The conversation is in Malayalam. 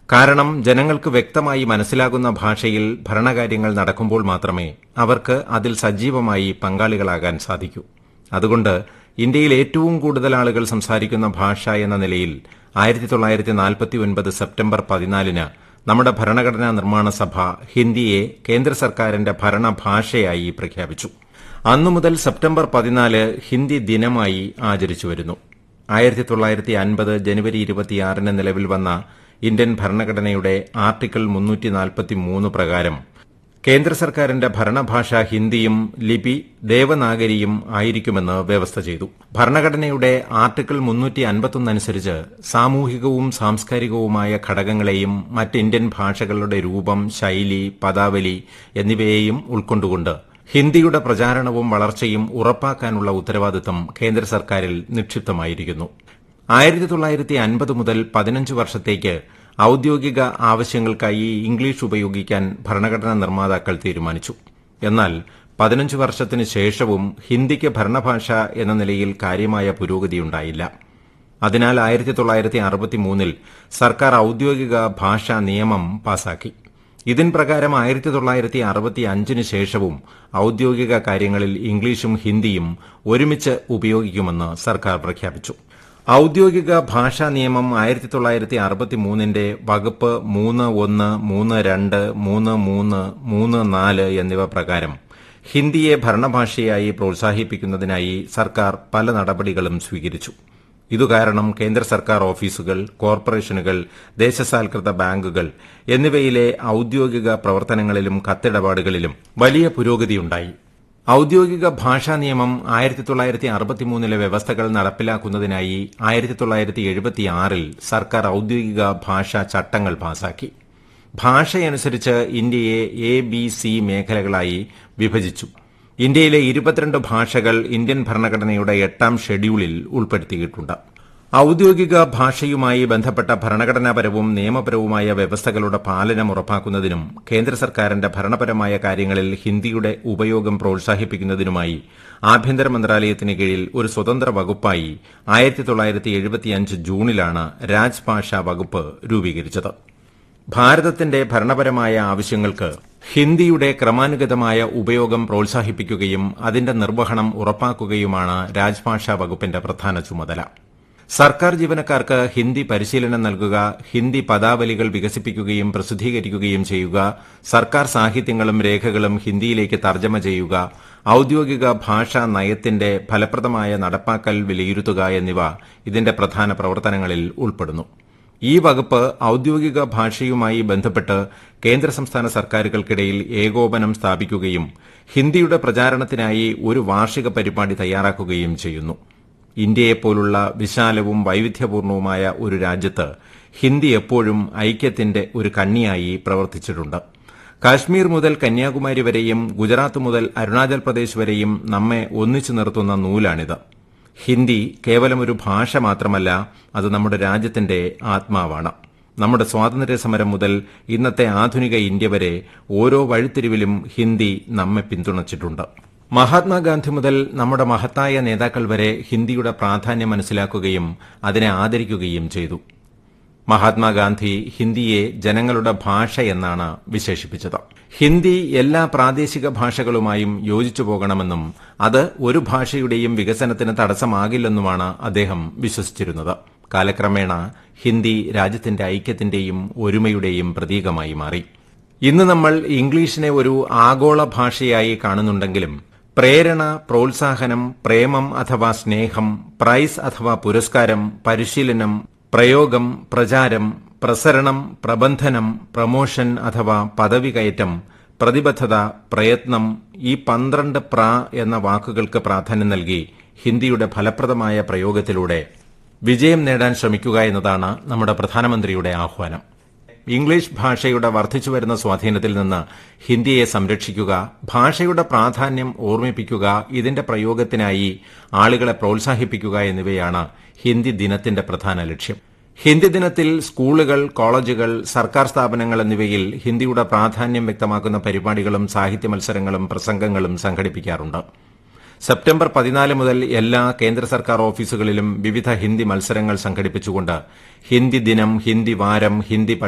കാരണം ജനങ്ങൾക്ക് വ്യക്തമായി മനസ്സിലാകുന്ന ഭാഷയിൽ ഭരണകാര്യങ്ങൾ നടക്കുമ്പോൾ മാത്രമേ അവർക്ക് അതിൽ സജീവമായി പങ്കാളികളാകാൻ സാധിക്കൂ അതുകൊണ്ട് ഇന്ത്യയിൽ ഏറ്റവും കൂടുതൽ ആളുകൾ സംസാരിക്കുന്ന ഭാഷ എന്ന നിലയിൽ ആയിരത്തി തൊള്ളായിരത്തി നാൽപ്പത്തി ഒൻപത് സെപ്റ്റംബർ പതിനാലിന് നമ്മുടെ ഭരണഘടനാ നിർമ്മാണ സഭ ഹിന്ദിയെ കേന്ദ്ര സർക്കാരിന്റെ ഭരണഭാഷയായി പ്രഖ്യാപിച്ചു അന്നു മുതൽ സെപ്റ്റംബർ പതിനാല് ഹിന്ദി ദിനമായി ആചരിച്ചു വരുന്നു ആയിരത്തി തൊള്ളായിരത്തി അൻപത് ജനുവരി ഇരുപത്തിയാറിന് നിലവിൽ വന്ന ഇന്ത്യൻ ഭരണഘടനയുടെ ആർട്ടിക്കിൾ മുന്നൂറ്റി നാൽപ്പത്തിമൂന്ന് പ്രകാരം കേന്ദ്ര സർക്കാരിന്റെ ഭരണഭാഷ ഹിന്ദിയും ലിപി ദേവനാഗരിയും ആയിരിക്കുമെന്ന് വ്യവസ്ഥ ചെയ്തു ഭരണഘടനയുടെ ആർട്ടിക്കിൾ മുന്നൂറ്റി അൻപത്തൊന്നനുസരിച്ച് സാമൂഹികവും സാംസ്കാരികവുമായ ഘടകങ്ങളെയും മറ്റ് ഇന്ത്യൻ ഭാഷകളുടെ രൂപം ശൈലി പദാവലി എന്നിവയെയും ഉൾക്കൊണ്ടുകൊണ്ട് ഹിന്ദിയുടെ പ്രചാരണവും വളർച്ചയും ഉറപ്പാക്കാനുള്ള ഉത്തരവാദിത്തം കേന്ദ്ര സർക്കാരിൽ നിക്ഷിപ്തമായിരിക്കുന്നു ആയിരത്തി തൊള്ളായിരത്തി അൻപത് മുതൽ പതിനഞ്ച് വർഷത്തേക്ക് ഔദ്യോഗിക ആവശ്യങ്ങൾക്കായി ഇംഗ്ലീഷ് ഉപയോഗിക്കാൻ ഭരണഘടനാ നിർമ്മാതാക്കൾ തീരുമാനിച്ചു എന്നാൽ പതിനഞ്ച് വർഷത്തിന് ശേഷവും ഹിന്ദിക്ക് ഭരണഭാഷ എന്ന നിലയിൽ കാര്യമായ പുരോഗതിയുണ്ടായില്ല അതിനാൽ ആയിരത്തി തൊള്ളായിരത്തി അറുപത്തിമൂന്നിൽ സർക്കാർ ഔദ്യോഗിക ഭാഷാ നിയമം പാസാക്കി ഇതിൻ പ്രകാരം ആയിരത്തി തൊള്ളായിരത്തി അറുപത്തി അഞ്ചിന് ശേഷവും ഔദ്യോഗിക കാര്യങ്ങളിൽ ഇംഗ്ലീഷും ഹിന്ദിയും ഒരുമിച്ച് ഉപയോഗിക്കുമെന്ന് സർക്കാർ പ്രഖ്യാപിച്ചു ഔദ്യോഗിക ഭാഷാ നിയമം ആയിരത്തി തൊള്ളായിരത്തി അറുപത്തിമൂന്നിന്റെ വകുപ്പ് മൂന്ന് ഒന്ന് മൂന്ന് രണ്ട് മൂന്ന് മൂന്ന് മൂന്ന് നാല് എന്നിവ പ്രകാരം ഹിന്ദിയെ ഭരണഭാഷയായി പ്രോത്സാഹിപ്പിക്കുന്നതിനായി സർക്കാർ പല നടപടികളും സ്വീകരിച്ചു ഇതുകാരണം കേന്ദ്ര സർക്കാർ ഓഫീസുകൾ കോർപ്പറേഷനുകൾ ദേശസാൽകൃത ബാങ്കുകൾ എന്നിവയിലെ ഔദ്യോഗിക പ്രവർത്തനങ്ങളിലും കത്തിടപാടുകളിലും വലിയ പുരോഗതിയുണ്ടായി ഔദ്യോഗിക ഭാഷാ നിയമം ആയിരത്തി തൊള്ളായിരത്തി അറുപത്തിമൂന്നിലെ വ്യവസ്ഥകൾ നടപ്പിലാക്കുന്നതിനായി ആയിരത്തി തൊള്ളായിരത്തി എഴുപത്തിയാറിൽ സർക്കാർ ഔദ്യോഗിക ഭാഷാ ചട്ടങ്ങൾ പാസാക്കി ഭാഷയനുസരിച്ച് ഇന്ത്യയെ എ ബി സി മേഖലകളായി വിഭജിച്ചു ഇന്ത്യയിലെ ഇരുപത്തിരണ്ട് ഭാഷകൾ ഇന്ത്യൻ ഭരണഘടനയുടെ എട്ടാം ഷെഡ്യൂളിൽ ഉൾപ്പെടുത്തിയിട്ടുണ്ട് ഔദ്യോഗിക ഭാഷയുമായി ബന്ധപ്പെട്ട ഭരണഘടനാപരവും നിയമപരവുമായ വ്യവസ്ഥകളുടെ പാലനം ഉറപ്പാക്കുന്നതിനും കേന്ദ്ര സർക്കാരിന്റെ ഭരണപരമായ കാര്യങ്ങളിൽ ഹിന്ദിയുടെ ഉപയോഗം പ്രോത്സാഹിപ്പിക്കുന്നതിനുമായി ആഭ്യന്തര മന്ത്രാലയത്തിന് കീഴിൽ ഒരു സ്വതന്ത്ര വകുപ്പായി ആയിരത്തി തൊള്ളായിരത്തി എഴുപത്തിയഞ്ച് ജൂണിലാണ് രാജ്ഭാഷാ വകുപ്പ് രൂപീകരിച്ചത് ഭാരതത്തിന്റെ ഭരണപരമായ ആവശ്യങ്ങൾക്ക് ഹിന്ദിയുടെ ക്രമാനുഗതമായ ഉപയോഗം പ്രോത്സാഹിപ്പിക്കുകയും അതിന്റെ നിർവഹണം ഉറപ്പാക്കുകയുമാണ് രാജ്ഭാഷാ വകുപ്പിന്റെ പ്രധാന ചുമതല സർക്കാർ ജീവനക്കാർക്ക് ഹിന്ദി പരിശീലനം നൽകുക ഹിന്ദി പദാവലികൾ വികസിപ്പിക്കുകയും പ്രസിദ്ധീകരിക്കുകയും ചെയ്യുക സർക്കാർ സാഹിത്യങ്ങളും രേഖകളും ഹിന്ദിയിലേക്ക് തർജ്ജമ ചെയ്യുക ഔദ്യോഗിക ഭാഷാ നയത്തിന്റെ ഫലപ്രദമായ നടപ്പാക്കൽ വിലയിരുത്തുക എന്നിവ ഇതിന്റെ പ്രധാന പ്രവർത്തനങ്ങളിൽ ഉൾപ്പെടുന്നു ഈ വകുപ്പ് ഔദ്യോഗിക ഭാഷയുമായി ബന്ധപ്പെട്ട് കേന്ദ്ര സംസ്ഥാന സർക്കാരുകൾക്കിടയിൽ ഏകോപനം സ്ഥാപിക്കുകയും ഹിന്ദിയുടെ പ്രചാരണത്തിനായി ഒരു വാർഷിക പരിപാടി തയ്യാറാക്കുകയും ചെയ്യുന്നു ഇന്ത്യയെപ്പോലുള്ള വിശാലവും വൈവിധ്യപൂർണവുമായ ഒരു രാജ്യത്ത് ഹിന്ദി എപ്പോഴും ഐക്യത്തിന്റെ ഒരു കണ്ണിയായി പ്രവർത്തിച്ചിട്ടുണ്ട് കാശ്മീർ മുതൽ കന്യാകുമാരി വരെയും ഗുജറാത്ത് മുതൽ അരുണാചൽ പ്രദേശ് വരെയും നമ്മെ ഒന്നിച്ചു നിർത്തുന്ന നൂലാണിത് ഹിന്ദി കേവലം ഒരു ഭാഷ മാത്രമല്ല അത് നമ്മുടെ രാജ്യത്തിന്റെ ആത്മാവാണ് നമ്മുടെ സ്വാതന്ത്ര്യ സമരം മുതൽ ഇന്നത്തെ ആധുനിക ഇന്ത്യ വരെ ഓരോ വഴിത്തിരിവിലും ഹിന്ദി നമ്മെ പിന്തുണച്ചിട്ടുണ്ട് മഹാത്മാഗാന്ധി മുതൽ നമ്മുടെ മഹത്തായ നേതാക്കൾ വരെ ഹിന്ദിയുടെ പ്രാധാന്യം മനസ്സിലാക്കുകയും അതിനെ ആദരിക്കുകയും ചെയ്തു മഹാത്മാഗാന്ധി ഹിന്ദിയെ ജനങ്ങളുടെ ഭാഷ എന്നാണ് വിശേഷിപ്പിച്ചത് ഹിന്ദി എല്ലാ പ്രാദേശിക ഭാഷകളുമായും യോജിച്ചു പോകണമെന്നും അത് ഒരു ഭാഷയുടെയും വികസനത്തിന് തടസ്സമാകില്ലെന്നുമാണ് അദ്ദേഹം വിശ്വസിച്ചിരുന്നത് കാലക്രമേണ ഹിന്ദി രാജ്യത്തിന്റെ ഐക്യത്തിന്റെയും ഒരുമയുടെയും പ്രതീകമായി മാറി ഇന്ന് നമ്മൾ ഇംഗ്ലീഷിനെ ഒരു ആഗോള ഭാഷയായി കാണുന്നുണ്ടെങ്കിലും പ്രേരണ പ്രോത്സാഹനം പ്രേമം അഥവാ സ്നേഹം പ്രൈസ് അഥവാ പുരസ്കാരം പരിശീലനം പ്രയോഗം പ്രചാരം പ്രസരണം പ്രബന്ധനം പ്രമോഷൻ അഥവാ പദവി കയറ്റം പ്രതിബദ്ധത പ്രയത്നം ഈ പന്ത്രണ്ട് പ്ര എന്ന വാക്കുകൾക്ക് പ്രാധാന്യം നൽകി ഹിന്ദിയുടെ ഫലപ്രദമായ പ്രയോഗത്തിലൂടെ വിജയം നേടാൻ ശ്രമിക്കുക എന്നതാണ് നമ്മുടെ പ്രധാനമന്ത്രിയുടെ ആഹ്വാനം ഇംഗ്ലീഷ് ഭാഷയുടെ വർദ്ധിച്ചുവരുന്ന സ്വാധീനത്തിൽ നിന്ന് ഹിന്ദിയെ സംരക്ഷിക്കുക ഭാഷയുടെ പ്രാധാന്യം ഓർമ്മിപ്പിക്കുക ഇതിന്റെ പ്രയോഗത്തിനായി ആളുകളെ പ്രോത്സാഹിപ്പിക്കുക എന്നിവയാണ് ഹിന്ദി ദിനത്തിന്റെ പ്രധാന ലക്ഷ്യം ഹിന്ദി ദിനത്തിൽ സ്കൂളുകൾ കോളേജുകൾ സർക്കാർ സ്ഥാപനങ്ങൾ എന്നിവയിൽ ഹിന്ദിയുടെ പ്രാധാന്യം വ്യക്തമാക്കുന്ന പരിപാടികളും സാഹിത്യ മത്സരങ്ങളും പ്രസംഗങ്ങളും സംഘടിപ്പിക്കാറുണ്ട് സെപ്റ്റംബർ പതിനാല് മുതൽ എല്ലാ കേന്ദ്ര സർക്കാർ ഓഫീസുകളിലും വിവിധ ഹിന്ദി മത്സരങ്ങൾ സംഘടിപ്പിച്ചുകൊണ്ട് ഹിന്ദി ദിനം ഹിന്ദി വാരം ഹിന്ദി